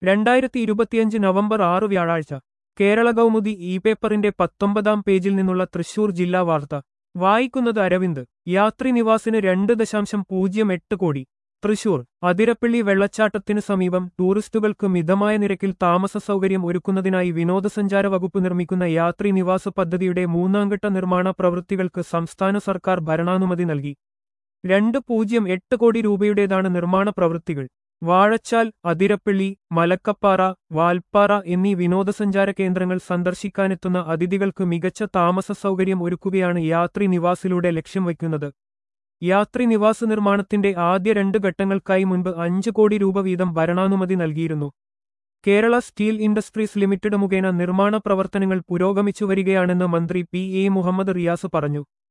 രണ്ടായിരത്തി ഇരുപത്തിയഞ്ച് നവംബർ ആറ് വ്യാഴാഴ്ച കേരള കൗമുദി ഇ പേപ്പറിന്റെ പത്തൊമ്പതാം പേജിൽ നിന്നുള്ള തൃശൂർ ജില്ലാ വാർത്ത വായിക്കുന്നത് അരവിന്ദ് യാത്രി നിവാസിന് രണ്ട് ദശാംശം പൂജ്യം എട്ട് കോടി തൃശൂർ അതിരപ്പള്ളി വെള്ളച്ചാട്ടത്തിനു സമീപം ടൂറിസ്റ്റുകൾക്ക് മിതമായ നിരക്കിൽ താമസ സൗകര്യം ഒരുക്കുന്നതിനായി വിനോദസഞ്ചാര വകുപ്പ് നിർമ്മിക്കുന്ന യാത്രി നിവാസ പദ്ധതിയുടെ മൂന്നാംഘട്ട നിർമ്മാണ പ്രവൃത്തികൾക്ക് സംസ്ഥാന സർക്കാർ ഭരണാനുമതി നൽകി രണ്ട് പൂജ്യം എട്ട് കോടി രൂപയുടേതാണ് നിർമ്മാണ പ്രവൃത്തികൾ വാഴച്ചാൽ അതിരപ്പള്ളി മലക്കപ്പാറ വാൽപ്പാറ എന്നീ വിനോദസഞ്ചാര കേന്ദ്രങ്ങൾ സന്ദർശിക്കാനെത്തുന്ന അതിഥികൾക്ക് മികച്ച താമസ സൗകര്യം ഒരുക്കുകയാണ് യാത്രി നിവാസിലൂടെ ലക്ഷ്യം വയ്ക്കുന്നത് യാത്രി നിവാസ നിർമ്മാണത്തിന്റെ ആദ്യ രണ്ട് ഘട്ടങ്ങൾക്കായി മുൻപ് അഞ്ച് കോടി രൂപ വീതം ഭരണാനുമതി നൽകിയിരുന്നു കേരള സ്റ്റീൽ ഇൻഡസ്ട്രീസ് ലിമിറ്റഡ് മുഖേന നിർമ്മാണ പ്രവർത്തനങ്ങൾ പുരോഗമിച്ചു വരികയാണെന്ന് മന്ത്രി പി എ മുഹമ്മദ് റിയാസ് പറഞ്ഞു